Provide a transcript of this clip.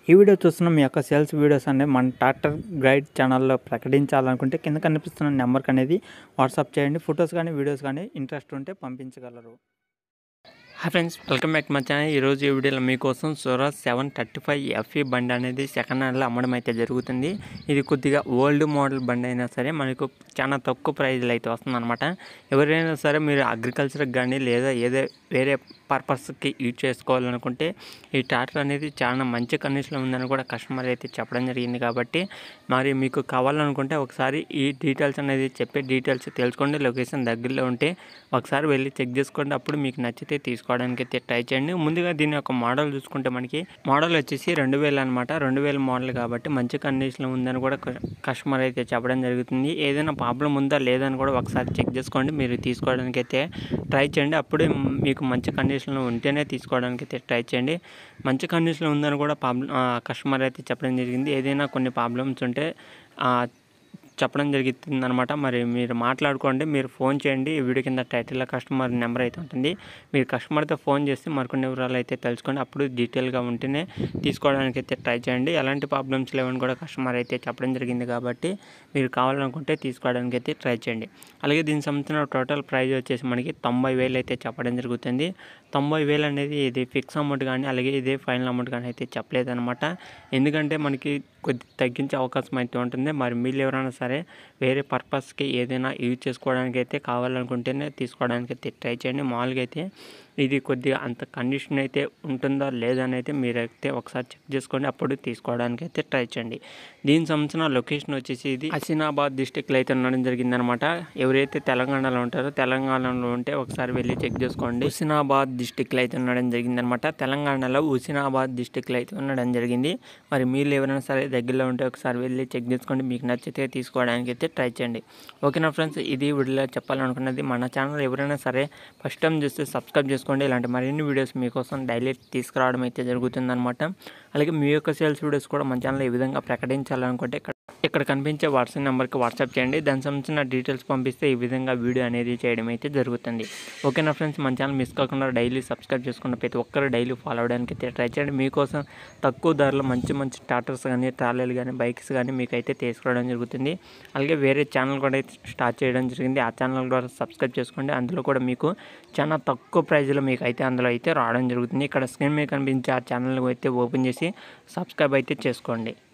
ఈ వీడియో చూస్తున్న మీ యొక్క సేల్స్ వీడియోస్ అనేది మన ట్రాక్టర్ గైడ్ ఛానల్లో ప్రకటించాలనుకుంటే కింద కనిపిస్తున్న నెంబర్కి అనేది వాట్సాప్ చేయండి ఫొటోస్ కానీ వీడియోస్ కానీ ఇంట్రెస్ట్ ఉంటే పంపించగలరు హాయ్ ఫ్రెండ్స్ వెల్కమ్ బ్యాక్ మా ఛానల్ ఈరోజు ఈ వీడియోలో మీకోసం Surat seven thirty five FE బండి అనేది సెకండ్ హ్యాండ్లో అమ్మడం అయితే జరుగుతుంది ఇది కొద్దిగా ఓల్డ్ మోడల్ బండి అయినా సరే మనకు చాలా తక్కువ ప్రైజ్లో అయితే వస్తుందన్నమాట ఎవరైనా సరే మీరు అగ్రికల్చర్కి కానీ లేదా ఏదో వేరే పర్పస్కి యూజ్ చేసుకోవాలనుకుంటే ఈ ట్రాక్టర్ అనేది చాలా మంచి కండిషన్లో ఉందని కూడా కస్టమర్ అయితే చెప్పడం జరిగింది కాబట్టి మరి మీకు కావాలనుకుంటే ఒకసారి ఈ డీటెయిల్స్ అనేది చెప్పే డీటెయిల్స్ తెలుసుకోండి లొకేషన్ దగ్గరలో ఉంటే ఒకసారి వెళ్ళి చెక్ చేసుకోండి అప్పుడు మీకు నచ్చితే తీసుకోవడానికి అయితే ట్రై చేయండి ముందుగా దీని యొక్క మోడల్ చూసుకుంటే మనకి మోడల్ వచ్చేసి రెండు వేలు అనమాట రెండు వేల మోడల్ కాబట్టి మంచి కండిషన్లో ఉందని కూడా కస్టమర్ అయితే చెప్పడం జరుగుతుంది ఏదైనా ప్రాబ్లం ఉందా లేదని కూడా ఒకసారి చెక్ చేసుకోండి మీరు తీసుకోవడానికి అయితే ట్రై చేయండి అప్పుడే మీకు మంచి కండిషన్లో ఉంటేనే తీసుకోవడానికి అయితే ట్రై చేయండి మంచి కండిషన్లో ఉందని కూడా ప్రాబ్లం కస్టమర్ అయితే చెప్పడం జరిగింది ఏదైనా కొన్ని ప్రాబ్లమ్స్ ఉంటే ఆ, చెప్పడం జరుగుతుంది అనమాట మరి మీరు మాట్లాడుకోండి మీరు ఫోన్ చేయండి ఈ వీడియో కింద టైటిల్లో కస్టమర్ నెంబర్ అయితే ఉంటుంది మీరు కస్టమర్తో ఫోన్ చేసి మరికొన్ని వివరాలు అయితే తెలుసుకోండి అప్పుడు డీటెయిల్గా ఉంటేనే తీసుకోవడానికి అయితే ట్రై చేయండి ఎలాంటి ప్రాబ్లమ్స్ లేవని కూడా కస్టమర్ అయితే చెప్పడం జరిగింది కాబట్టి మీరు కావాలనుకుంటే తీసుకోవడానికి అయితే ట్రై చేయండి అలాగే దీనికి సంబంధించిన టోటల్ ప్రైస్ వచ్చేసి మనకి తొంభై వేలు అయితే చెప్పడం జరుగుతుంది తొంభై వేలు అనేది ఇది ఫిక్స్ అమౌంట్ కానీ అలాగే ఇదే ఫైనల్ అమౌంట్ కానీ అయితే చెప్పలేదన్నమాట ఎందుకంటే మనకి కొద్ది తగ్గించే అవకాశం అయితే ఉంటుంది మరి మీరు ఎవరైనా సరే వేరే పర్పస్కి ఏదైనా యూజ్ చేసుకోవడానికి అయితే కావాలనుకుంటేనే తీసుకోవడానికి అయితే ట్రై చేయండి మామూలుగా అయితే ఇది కొద్దిగా అంత కండిషన్ అయితే ఉంటుందా లేదని అయితే మీరైతే ఒకసారి చెక్ చేసుకోండి అప్పుడు తీసుకోవడానికి అయితే ట్రై చేయండి దీనికి సంబంధించిన లొకేషన్ వచ్చేసి ఇది హసీనాబాద్ డిస్టిక్లో అయితే ఉండడం జరిగిందనమాట ఎవరైతే తెలంగాణలో ఉంటారో తెలంగాణలో ఉంటే ఒకసారి వెళ్ళి చెక్ చేసుకోండి హుసినాబాద్ డిస్టిక్లో అయితే ఉండడం జరిగిందనమాట తెలంగాణలో హుసినాబాద్ డిస్టిక్లో అయితే ఉండడం జరిగింది మరి మీరు ఎవరైనా సరే దగ్గరలో ఉంటే ఒకసారి వెళ్ళి చెక్ చేసుకోండి మీకు నచ్చితే తీసుకోవడానికి అయితే ట్రై చేయండి ఓకేనా ఫ్రెండ్స్ ఇది వీడియోలో చెప్పాలనుకున్నది మన ఛానల్ ఎవరైనా సరే ఫస్ట్ టైం చూస్తే సబ్స్క్రైబ్ చేసుకోండి ఇలాంటి మరిన్ని వీడియోస్ మీకోసం డైలీ తీసుకురావడం అయితే జరుగుతుందన్నమాట అలాగే మీ యొక్క సేల్స్ వీడియోస్ కూడా మన ఛానల్ ఈ విధంగా ప్రకటించాలనుకుంటే ఇక్కడ ఇక్కడ కనిపించే వాట్సాప్ నెంబర్కి వాట్సాప్ చేయండి దానికి సంబంధించిన డీటెయిల్స్ పంపిస్తే ఈ విధంగా వీడియో అనేది చేయడం అయితే జరుగుతుంది ఓకేనా ఫ్రెండ్స్ మన ఛానల్ మిస్ కాకుండా డైలీ సబ్స్క్రైబ్ చేసుకున్న ప్రతి ఒక్కరు డైలీ ఫాలో అవడానికి అయితే ట్రై చేయండి మీకోసం తక్కువ ధరలో మంచి మంచి టాటర్స్ కానీ ట్రాలీలు కానీ బైక్స్ కానీ మీకు అయితే తీసుకురావడం జరుగుతుంది అలాగే వేరే ఛానల్ కూడా అయితే స్టార్ట్ చేయడం జరిగింది ఆ ఛానల్ ద్వారా సబ్స్క్రైబ్ చేసుకోండి అందులో కూడా మీకు చాలా తక్కువ ప్రైజ్లో మీకు అయితే అందులో అయితే రావడం జరుగుతుంది ఇక్కడ స్క్రీన్ మీద కనిపించే ఆ ఛానల్ అయితే ఓపెన్ చేసి సబ్స్క్రైబ్ అయితే చేసుకోండి